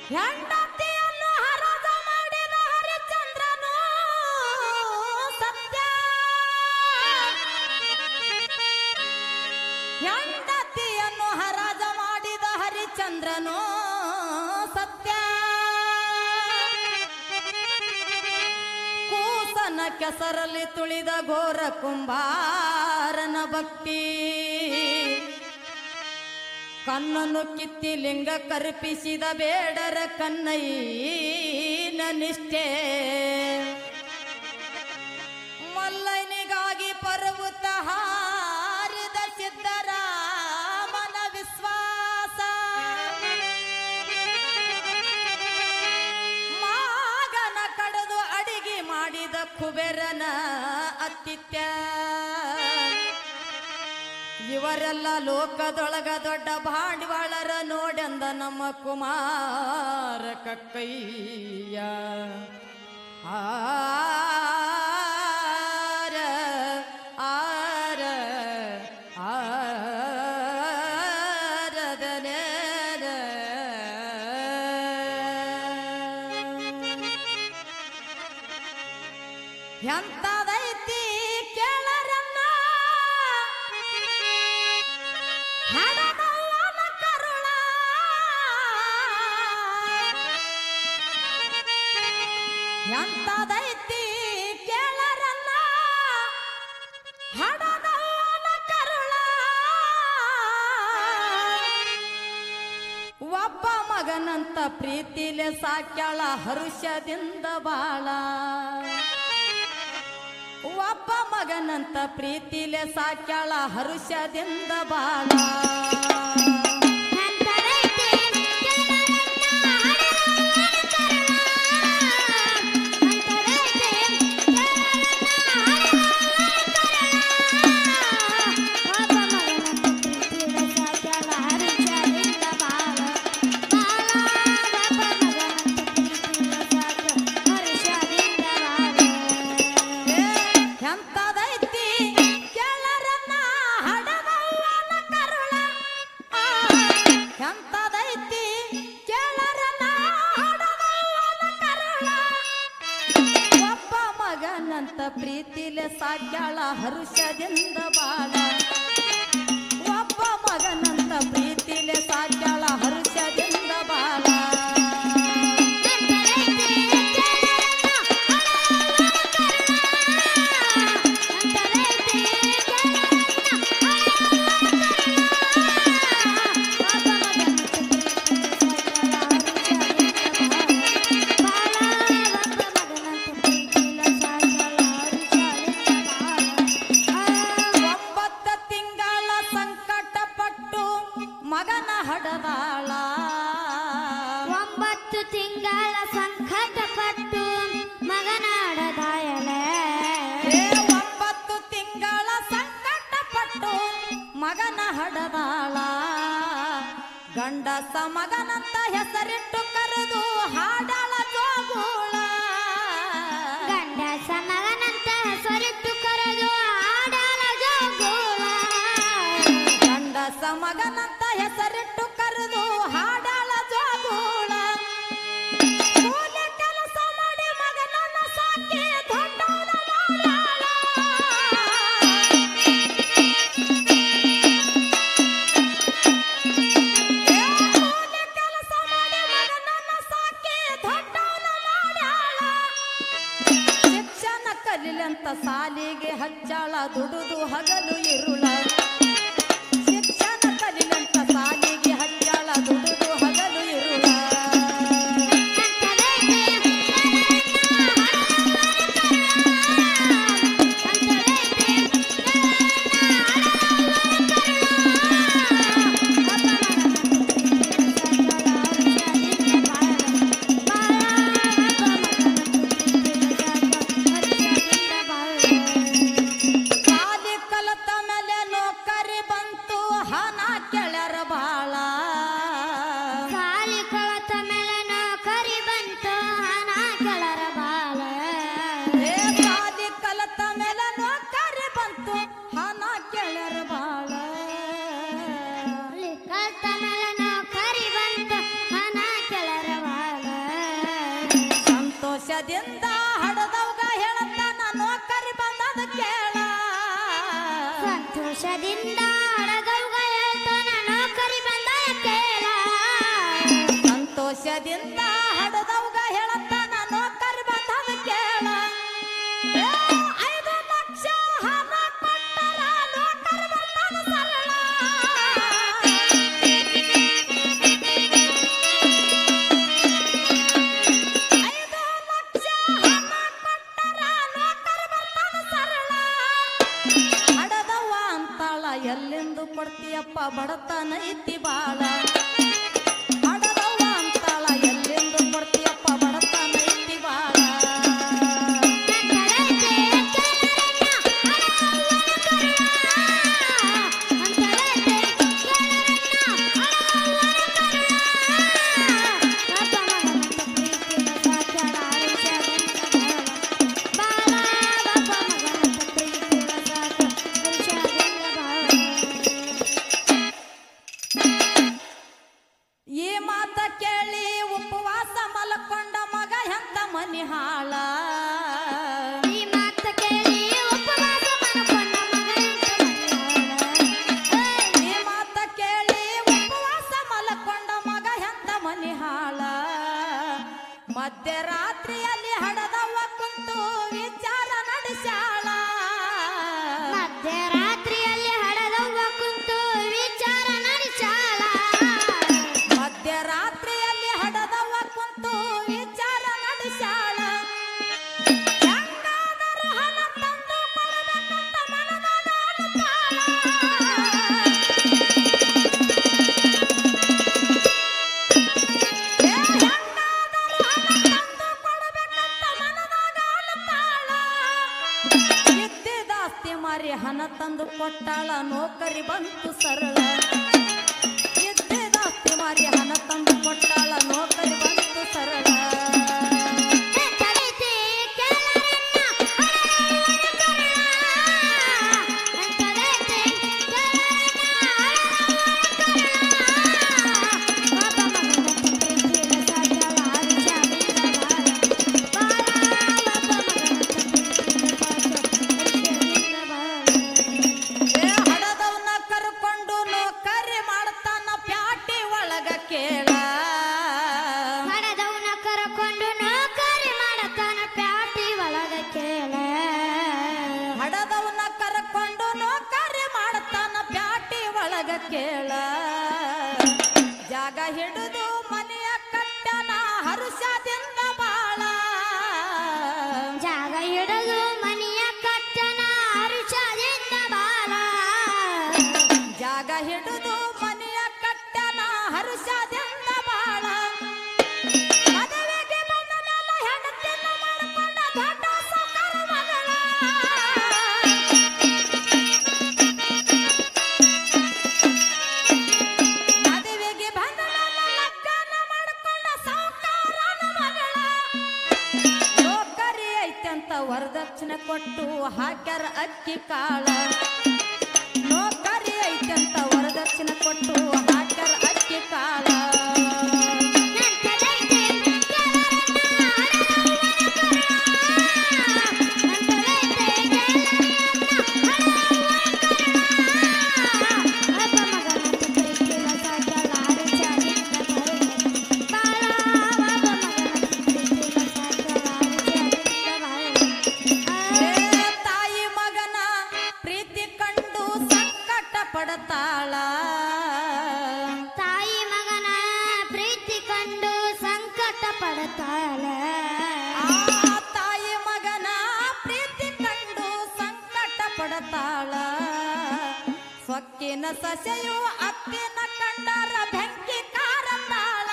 ಹೆಂಡತಿಯನ್ನು ಹರಾಜ ಮಾಡಿದ ಹರಿಚಂದ್ರನು ಸತ್ಯ ಹೆಂಡತಿಯನ್ನು ಹರಾಜ ಮಾಡಿದ ಹರಿಚಂದ್ರನು ಸತ್ಯ ಕೂಸನ ಕೆಸರಲ್ಲಿ ತುಳಿದ ಘೋರ ಕುಂಬಾರನ ಭಕ್ತಿ ಕಣ್ಣನ್ನು ಕಿತ್ತಿ ಲಿಂಗ ಕರ್ಪಿಸಿದ ಬೇಡರ ಕನ್ನಯ್ಯನ ನಿಷ್ಠೆ ಮಲ್ಲನಿಗಾಗಿ ಪರ್ವತ ಹಾರಿದ ಸಿದ್ದರಾಮನ ವಿಶ್ವಾಸ ಮಾಗನ ಕಡದು ಅಡಿಗೆ ಮಾಡಿದ ಕುಬೇರನ ಅತ್ತಿತ್ಯ ಇವರೆಲ್ಲ ಲೋಕದೊಳಗ ದೊಡ್ಡ ಭಾಂಡವಾಳರ ನೋಡೆಂದ ನಮ್ಮ ಕುಮಾರ ಕಕ್ಕಯ್ಯ ಆರ ಆರ ಆರದನೇರ. ಎಂತದೈತಿ ಕೇಳರನ್ನ ಹಣದವ್ವನ ಕರುಳ ಎಂತದೈತಿ ಕೇಳರನ್ನ ಹಣದವ್ವನ ಕರುಳ ಒಬ್ಬ ಮಗನಂತ ಪ್ರೀತಿಲೆ ಸಾಕ್ಯಾಳ ಹರುಷದಿಂದ ಬಾಳ ಒಬ್ಬ ಮಗನಂತ ಪ್ರೀತಿಲೆ ಸಾಕ್ಯಾಳ ಹರುಷದಿಂದ ಬಾಳ ಅಂತರೈತೆ ಕೇಳರನ್ನ ಹಣದವ್ವನ ಕರುಳ. ಅಂತರೈತೆ ಕೇಳರನ್ನ ಹಣದವ್ವನ ಕರುಳ. ಒಬ್ಬ ಮಗನಂತ ಪ್ರೀತಿಲ ಸಾಕ್ಯಾಳ ಹರುಷದಿಂದ ಬಾಳ. ಬಾಳ ಒಬ್ಬ ಮಗನಂತ ಪ್ರೀತಿಲ ಸಾಕ್ಯಾಳ ಹರುಷದಿಂದ ಬಾಳ. ಎಂತದೈತಿ ಕೇಳರನ್ನ ಹಡದವ್ವನ ಕರುಳ ಆ, ಎಂತದೈತಿ ಕೇಳರನ್ನ ಹಡದವ್ವನ ಕರುಳ ಒಬ್ಬ ಮಗನಂತ ಪ್ರೀತಿಲೆ ಸಾಕ್ಯಾಳ ಹರುಷದಿಂದ ಬಾಳ ಒಬ್ಬ ಮಗನಂತ ಪ್ರೀತಿಲೆ ಸಾಕ್ಯಾಳ ಹರುಷದಿಂದ ಬಾಳ ಒಂಬತ್ತ ತಿಂಗಳ ಸಂಕಟ ಪಟ್ಟು ಮಗನ ಹಡದಾಳ ಒಂಬತ್ತು ತಿಂಗಳ ಸಂಕಟ ಪಟ್ಟು ಮಗನಾಡದಾಯಲೆ ಏ ಒಂಬತ್ತು ತಿಂಗಳ ಸಂಕಟ ಪಟ್ಟು ಮಗನ ಹಡದಾಳ ಗಂಡಸ ಮಗನಂತ ಹೆಸರಿಟ್ಟು ಕರೆದು ಹಾಡಾಳ ಜೋಗುಳ ಗಂಡಸ ಮಗನಂತ ಹೆಸರಿಟ್ಟು ಕರೆದು ಆಡಲ ಜೋಗುಳ ಗಂಡಸ ಮಗನಂತ ಹೆಸರಿಟ್ಟು ಕರೆದು ಹಾಡಾಳ ಜೋಗುಳ ಕೂಲಿ ಕೆಲಸ ಮಾಡಿ ಮಗನನ್ನ ಸಾಕಿ ದೊಡ್ಡವನ ಮಾಡ್ಯಾಳ. ಏ ಕೂಲಿ ಕೆಲಸ ಮಾಡಿ ಮಗನನ್ನ ಸಾಕಿ ದೊಡ್ಡವನ ಮಾಡ್ಯಾಳ. ಶಿಕ್ಷಣ ಕಲಿಲಂತ ಸಾಲಿಗೆ ಹಚ್ಚಾಳ ದುಡುದು ಹಗಲು ಇರುಳ ಶಿಕ್ಷಣ ಕಲಿಲಂತ ಸಾಲಿಗೆ ಹಚ್ಚಾಳ ದುಡುದು ಹಗಲು ಇರುಳ ಸಾಲಿ ಕಲತ ಮೇಲೆ ಸಂತೋಷದಿಂದ ಹಡದವ್ಗ ಹೇಳತ್ತಾನ ನೌಕರಿ ಬಂದದ ಕೇಳ ಸಂತೋಷದಿಂದ ಹಡದವ್ಗ ಹೇಳ್ತಾನ ನೌಕರಿ ಬಂದ ಕೇಳ ಸಂತೋಷದಿಂದ ಹಡದವ್ಗ ಹೇಳತ್ತಾನ ನೌಕರಿ ಬಂದದ ಕೇಳ ಏ, ಐದು ಲಕ್ಷ ಹಣ ಕೊಟ್ಟರ ನೌಕರಿ ಬಂದದ ಸರಳ ಐದು ಲಕ್ಷ ಹಣ ಕೊಟ್ಟರ ನೌಕರಿ ಬಂದದ ಸರಳ ಹಡದವ್ವ ಅಂತಾಳ ಎಲ್ಲಿಂದು ಕೊಡ್ತೀಯಪ್ಪ ಬಡತನ ಐತಿ ಬಾಳ ಹಡದವ್ವ ಅಂತಾಳ ಎಲ್ಲಿಂದು ಕೊಡ್ತೀಯಪ್ಪ ಬಡತನ ಐತಿ ಬಾಳ ಈ ಮಾತ ಕೇಳಿ ಉಪವಾಸ ಮಲ್ಕೊಂಡ ಮಗ ಎಂತ ಮನಿ ಹಾಳ ಈ ಮಾತು ಕೇಳಿ ಉಪವಾಸ ಮಾಡ್ಕೊಂಡ ಮಗ ಎಂತ ಮನೆಯಾಳ. ಈ ಮಾತ ಕೇಳಿ ಉಪವಾಸ ಮಲ್ಕೊಂಡ ಮಗ ಎಂತ ಮನಿ ಹಾಳ ಮಧ್ಯರಾತ್ರಿಯಲ್ಲಿ ಹಡದವ್ವ ಕುಂತು ವಿಚಾರ ನಡೆಸ್ಯಾಳ ಮಧ್ಯರಾತ್ರಿಯಲ್ಲಿ ಹಡದವ್ವ ಕುಂತು ವಿಚಾರ ನಡೆಸಾಳ ಮಧ್ಯರಾತ್ರಿಯಲ್ಲಿ ಹಡದವ್ವ ಕುಂತು ವಿಚಾರ ನಡೆಸ್ಯಾಳ ಹೆಂಗಾದರೂ ಹಣ ತಂದು ಕೊಡಬೇಕಂತ ಮನದಾಗ ಅಳುತ್ತಾಳ. ಏ, ಹೆಂಗಾದರೂ ಹಣ ತಂದು ಕೊಡಬೇಕಂತ ಮನದಾಗ ಅಳುತ್ತಾಳ. ಇದ್ದಿದಾಸ್ತಿ ಮಾರಿ ಹಣ ತಂದು ಕೊಟ್ಟಾಳ ನೌಕರಿ ಬಂತು ಸರಳ ಇದ್ದಿದಾಸ್ತಿ ಮಾರಿ ಹಣ ತಂದು ಕೊಟ್ಟಾಳ ನೌಕರಿ ಬಂತು ಸರಳ ತಡಿತಿ ಕೇಳರನ್ನ ಹಡದವ್ವನ ಕರುಣ. ತಡಿತಿ ಕೇಳರನ್ನ ಹಡದವ್ವನ ಕರುಣ. ಪಾಪ ಮಗನಂತ ಪ್ರೀತಿಲ ಸಾಕ್ಯಾಳ ಹರ್ಷದಿಂದ ಬಾಳ. ಬಾಳ ಪಾಪ ಮಗನಂತ ಪ್ರೀತಿಲ ಸಾಕ್ಯಾಳ ಹರ್ಷದಿಂದ ಬಾಳ. ಏ ಹಡದವ್ನ ಕರ್ಕೊಂಡು ನೌಕರಿ ಮಾಡ್ತಾನ ಪ್ಯಾಟಿ ಒಳಗ ಕೇಳ ಹಡದವ್ನ ಕರ್ಕೊಂಡು ನೌಕರಿ ಮಾಡತಾನ ಪ್ಯಾಟಿ ಒಳಗ ಕೇಳ ಹಡದವ್ನ ಕರ್ಕೊಂಡು ನೌಕರಿ ಮಾಡ್ತಾನ ಪ್ಯಾಟಿ ಒಳಗ ಕೇಳ ಜಾಗ ಹಿಡಿದು ಮನೆಯ ಕಟ್ಟನ ಹರುಷದಿಂದ ಬಾಳ ಜಾಗ ಹಿಡಿದು ಮನೆಯ ಕಟ್ಟನ ಹರುಷದಿಂದ ಬಾಳ ಜಾಗ ಹಿಡಿದು ಮನೆಯ ಕಟ್ಟನ ಹರುಷದಿಂದ ಬಾಳ ಮದುವೆಗೆ ಬಂದ ಮೇಲೆ ಹೆಂಡತಿಯನ್ನ ಮಾಡಿಕೊಂಡ ದೊಡ್ಡ ಸಾಕಾರ ಮಗಳ ಮದುವೆಗೆ ಬಂದ ಮೇಲೆ ಲಗ್ನ ಮಾಡಿಕೊಂಡ ಸಾವುಕಾರನ ಮಗಳ ನೌಕರಿ ಐತಂತ ವರದಕ್ಷಿಣೆ ಕೊಟ್ಟು ಹಾಕ್ಯಾರ ಅಕ್ಕಿ ಕಾಳ ನೌಕರಿ ಐತಂತ ವರದಕ್ಷಿಣೆ ಕೊಟ್ಟು ಹಾಕ್ಯಾರ ಅಕ್ಕಿ ಕಾಳ ನಂತಲೈತೆ ಕೇಳರನ್ನ ಹಡದವ್ವನ ಕರುಣ. ನಂತಲೈತೆ ಕೇಳರನ್ನ ಹಡದವ್ವನ ಕರುಣ. ಅಪ್ಪ ಮಗನಂತ ಪ್ರೀತಿಲ ಸಾಕ್ಯಾಳ ಹರುಷದಿಂದ ಬಾಳ. ಬಾಳ ಅಪ್ಪ ಮಗನಂತ ಪ್ರೀತಿಲ ಸಾಕ್ಯಾಳ ಹರುಷದಿಂದ ಬಾಳ. ಏ ತಾಯಿ ಮಗನ ಪ್ರೀತಿ ಕಂಡು ಸಂಕಟ ಪಡತಾಳ ತಾಯಿ ಮಗನ ಪ್ರೀತಿ ಕಂಡು ಸಂಕಟ ಪಡ್ತಾಳ ಆ ತಾಯಿ ಮಗನ ಪ್ರೀತಿ ಕಂಡು ಸಂಕಟ ಪಡತಾಳ ಸೊಕ್ಕಿನ ಸಸೆಯು ಅತ್ತಿನ ಕಂಡರ ಬೆಂಕಿ ಕಾರತಾಳ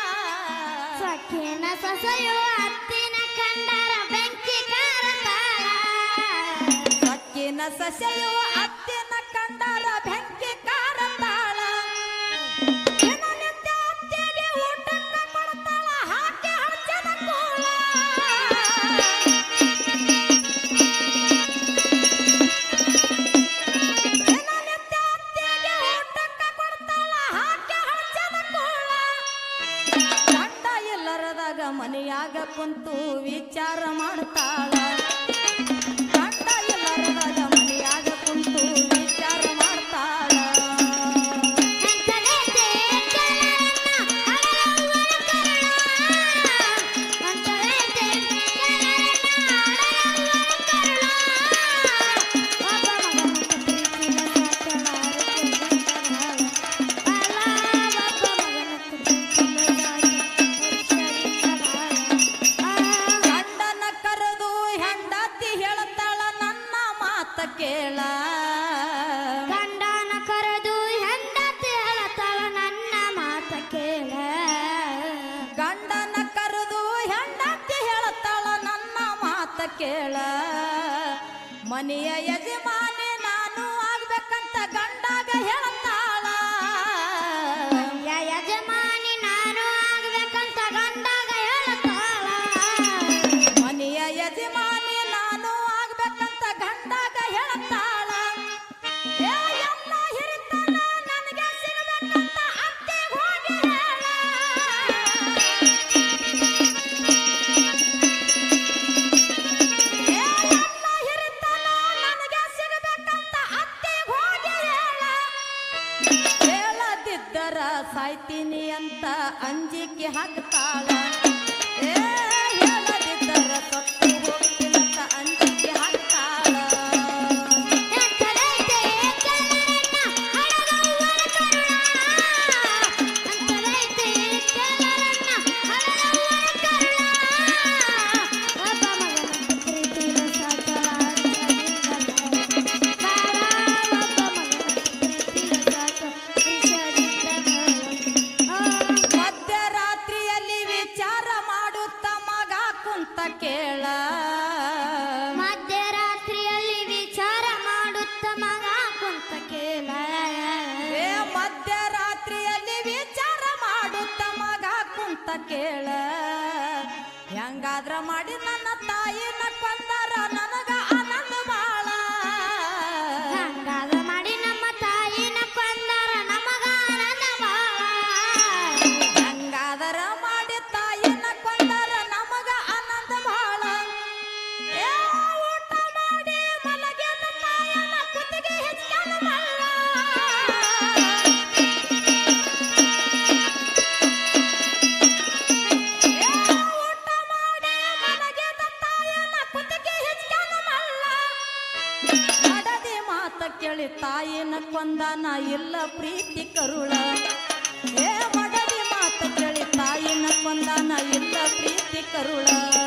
ಸಖಿನ ಸೊಸೆಯು ಅತ್ತಿನ ಕಂಡರ ಬೆಂಕಿ ಕಾರತಾಳ ಸೊಕ್ಕಿನ ಸಸೆಯು ಅತ್ತಿನ ಕಂಡರ ಬೆಂಕಿ ಕಾರತಾಳ ದಿನನಿತ್ಯ ಅತ್ತಿಗೆ ಊಟಕ್ಕ ಕೊಡ್ತಾಳ ಹಾಕಿ ಹಚ್ಚದ ಕೂಳ ದಿನನಿತ್ಯ ಅತ್ತಿಗೆ ಊಟಕ್ಕ ಕೊಡ್ತಾಳ ಹಾಕಿ ಹಚ್ಚದ ಕೂಳ ಗಂಡ ಇಲ್ಲರದಾಗ ಮನೆಯಾಗ ಕುಂತು ವಿಚಾರ ಮಾಡ್ತಾಳ ಗಂಡ ಇಲ್ಲರದಾಗ ಮನೆಯಾಗ ಕುಂತು ವಿಚಾರ ಮಾಡ್ತಾಳ ಅಂತಲೈತೆ ಕೆಲರನ್ನ ಹಡಲವ್ವನ ಕರುಳ. ಅಂತಲೈತೆ ಕೆಲರನ್ನ ಹಡಲವ್ವನ ಕರುಳ. ಒಬ್ಬ ಮಗನಂತ ಪ್ರೀತಿನ ಸಾಕಲಾರದೆ ಗಂಡನಾಳ. ಅಲ್ಲ, ಒಬ್ಬ ಮಗನಂತ ಪ್ರೀತಿನ ಸಾಕಲಾರದೆ ಗಂಡನ ಕರೆದು ಹೆಂಡತಿ ಹೇಳ್ತಾಳ ನನ್ನ ಮಾತ ಕೇಳ ಗಂಡನ ಕರೆದು ಹೆಂಡತಿ ಹೇಳತಾಳ ನನ್ನ ಮಾತ ಕೇಳ ಗಂಡನ ಕರೆದು ಹೆಂಡತಿ ಹೇಳ್ತಾಳ ನನ್ನ ಮಾತ ಕೇಳ ಮನೆಯ ಯಜಮಾನಿ ನಾನು ಆಗ್ಬೇಕಂತ ಗಂಡಾಗ ಹೇಳ್ತಾಳ ಯ ಯಜಮಾನಿ ನಾನು ಆಗ್ಬೇಕಂತ ಗಂಡಾಗ ಹೇಳತಾಳ ಮನೆಯ ಯಜಮಾನಿ ನಾನು ಆಗ್ಬೇಕಂತ ಗಂಡಾಗ ಹೇಳ್ತಾಳ ಏ ಎಲ್ಲ ಹಿರಿತನ ನನಗೆ ಸಿಗಬೇಕಂತ ಅತ್ತೆಗ್ ಹೋಗಿ ಹೇಳ ಏ ಎಲ್ಲ ಹಿರಿತನ ನನಗೆ ಸಿಗಬೇಕಂತ ಅತ್ತೆಗ್ ಹೋಗಿ ಹೇಳ ಹೇಳದಿದ್ದರ ಸಾಯ್ತೀನಿ ಅಂತ ಅಂಜಿಕೆ ಹಾಕ್ತಾಳ ಏ ಹೇಳದಿದ್ದರ ಸತ್ತು ಹೋಗ್ತೀನಂತ ಅಂಜಿಕೆ ಹಾಕ್ತಾಳ ಅಂತಲೈತೆ ಕೆಲರನ್ನ ಹಡಲವ್ವನ ಕರುಳ. ಅಂತಲೈತೆ ಕೆಲರನ್ನ ಹಡಲವ್ವನ ಕರುಳ. ಒಬ್ಬ ಮಗನಂತ ಪ್ರೀತಿನ ಸಾಕಲಾರದೆ ಬಾಳ ಒಬ್ಬ ಮಗನಂತ ಪ್ರೀತಿನ ಸಾಕ ವಿಷದಿಂದ ಮಧ್ಯರಾತ್ರಿಯಲ್ಲಿ ವಿಚಾರ ಮಾಡುತ್ತ ಮಗ ಕುಂತ ಕೇಳ ಮಧ್ಯರಾತ್ರಿಯಲ್ಲಿ ವಿಚಾರ ಮಾಡುತ್ತ ಮಗ ಕುಂತ ಕೇಳ ಏ ಮಧ್ಯರಾತ್ರಿಯಲ್ಲಿ ವಿಚಾರ ಮಾಡುತ್ತ ಮಗ ಕುಂತ ಕೇಳ ಹೆಂಗಾದ್ರ ಮಾಡಿ ನನ್ನ ತಾಯಿನ ಕೊಂದರ ನನಗ ಆನಂದ ಬಾಳ ಹಂಗಾದ ಮಾಡಿ ನಮ್ಮ ತಾಯಿನ ಕೊಂದರ ನಮಗ ಆನಂದ ಬಾಳ ಹೆಂಗಾದರ ಮಾಡಿ ತಾಯಿನ ಕೊಂದರ ನಮಗ ಆನಂದ ಬಾಳ ಏ ಊಟ ಮಾಡಿ ಮಲಗಿದ ತಾಯನ ಕುತ್ತಿಗೆ ಹೆಚ್ಚನ ಮಲ್ಲ ಏ ಊಟ ಮಾಡಿ ಮಲಗಿದ ತಾಯನ ಕುತ್ತಿಗೆ ಹೆಚ್ಚನ ಮಲ್ಲ ನಡದೆ ಮಾತ ಕೇಳಿ ತಾಯಿನ ಕೊಂದನ ಇಲ್ಲ ಪ್ರೀತಿ ಕರುಳ ಏ ಮಡದಿ ಮಾತ ಕೇಳಿ ತಾಯಿನ ಕೊಂದನ ಇಲ್ಲ ಪ್ರೀತಿ ಕರುಳ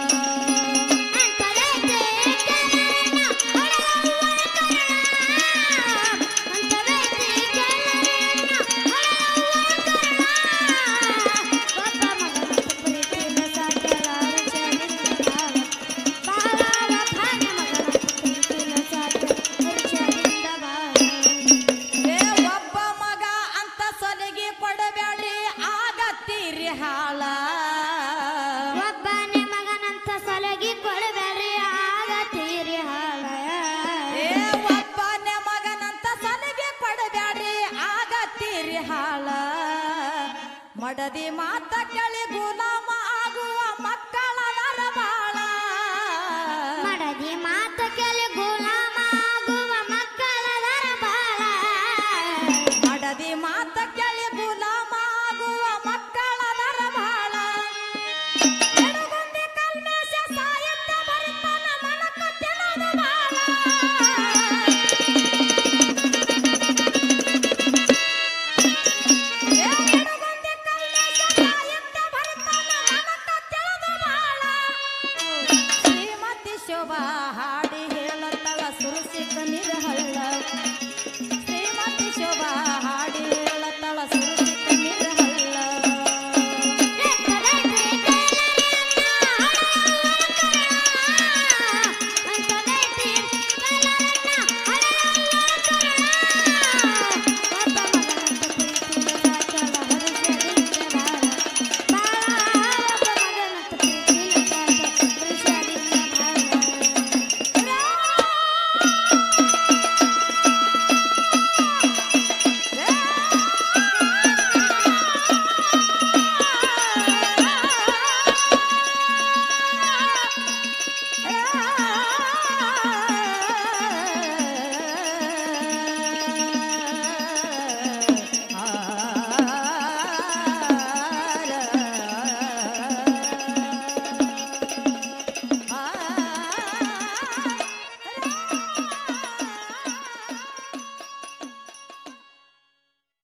ಅಂತಲೈತೆ ಕೆಲರನ್ನ ಹಡಲವ್ವನ ಕರುಳ. ಅಂತಲೈತೆ ಕೆಲರನ್ನ ಹಡಲವ್ವನ ಕರುಳ. ಒಬ್ಬ ಮಗನಂತ ಪ್ರೀತಿನ ಸಾಕಲಾರದೆ ಜನಿಸಿದಾಳ. ಬಾಳ ಒಬ್ಬನ ಮಗನಂತ ಪ್ರೀತಿನ ಸಾಕಲಾರದಿಂದ ಬಾಳ. ಏ ಒಬ್ಬ ಮಗ ಅಂತ ಸಲಿಗೆ ಕೊಡಬೇಡ್ರಿ ಆಗತ್ತೀರಿ ಹಾಳ ಒಬ್ಬನೇ ಮಗನಂತ ಸಲಗಿ ಕೊಡಬೇಡ್ರಿ ಆಗ ತೀರಿ ಹಾಳ ಏ ಒಬ್ಬನೇ ಮಗನಂತ ಸಲಿಗೆ ಕೊಡಬೇಡ್ರಿ ಆಗತ್ತೀರಿ ಹಾಳ ಮಡದಿ ಮಾತ ಕೇಳಿ ಗುಲಾಮ